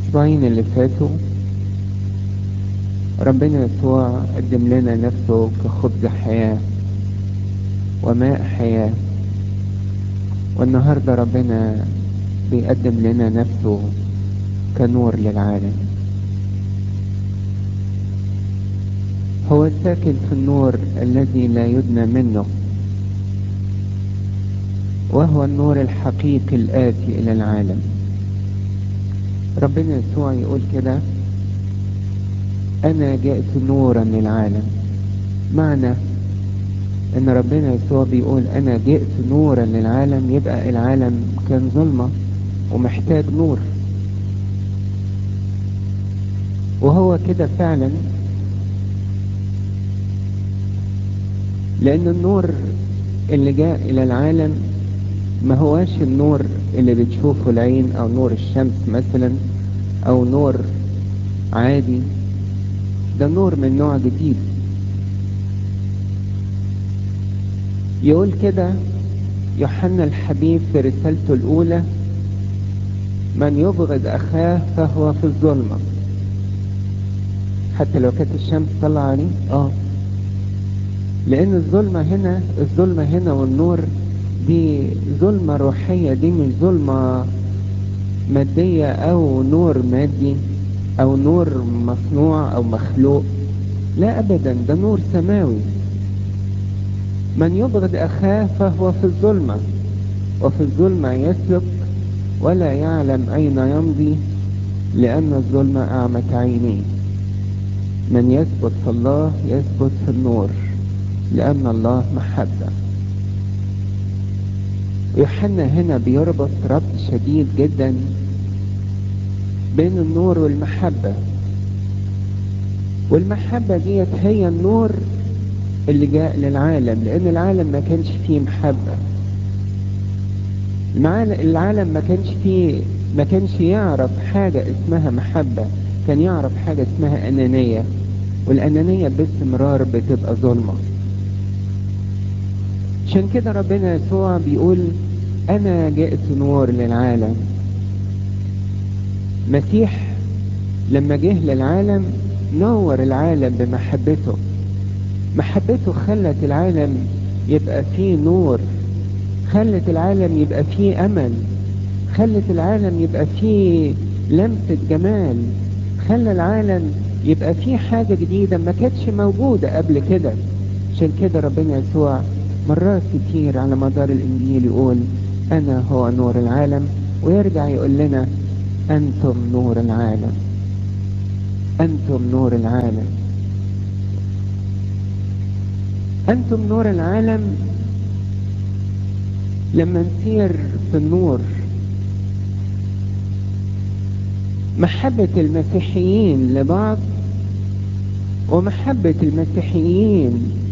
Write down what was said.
الأسبوعين اللي فاتوا ربنا يسوع قدم لنا نفسه كخبز حياة وماء حياة والنهاردة ربنا بيقدم لنا نفسه كنور للعالم هو ساكن في النور الذي لا يدنى منه وهو النور الحقيقي الآتي إلى العالم ربنا يسوع يقول كده أنا جئت نورا للعالم معنى ان ربنا يسوع بيقول انا جئت نورا للعالم يبقى العالم كان ظلمة ومحتاج نور وهو كده فعلا لان النور اللي جاء الى العالم ما هواش النور اللي بتشوفه العين او نور الشمس مثلا او نور عادي ده نور من نوع جديد يقول كده يوحنا الحبيب في رسالته الأولى من يبغض أخاه فهو في الظلمة حتى لو كانت الشمس طلع عليه اه لأن الظلمة هنا الظلمة هنا والنور دي ظلمة روحية دي مش ظلمة مادية أو نور مادي أو نور مصنوع أو مخلوق لا أبدا ده نور سماوي من يبغض أخاه فهو في الظلمة وفي الظلمة يسلك ولا يعلم أين يمضي لأن الظلمة أعمت عينيه من يثبت في الله يثبت في النور لأن الله محبة يوحنا هنا بيربط ربط شديد جدا بين النور والمحبة والمحبة ديت هي النور اللي جاء للعالم لان العالم ما كانش فيه محبة العالم ما كانش فيه ما كانش يعرف حاجة اسمها محبة كان يعرف حاجة اسمها انانية والانانية باستمرار بتبقى ظلمة عشان كده ربنا يسوع بيقول انا جئت نور للعالم مسيح لما جه للعالم نور العالم بمحبته محبته خلت العالم يبقى فيه نور خلت العالم يبقى فيه امل خلت العالم يبقى فيه لمسة جمال خلى العالم يبقى فيه حاجة جديدة ما كانتش موجودة قبل كده عشان كده ربنا يسوع مرات كتير على مدار الانجيل يقول انا هو نور العالم ويرجع يقول لنا انتم نور العالم انتم نور العالم أنتم نور العالم لما نسير في النور محبة المسيحيين لبعض ومحبة المسيحيين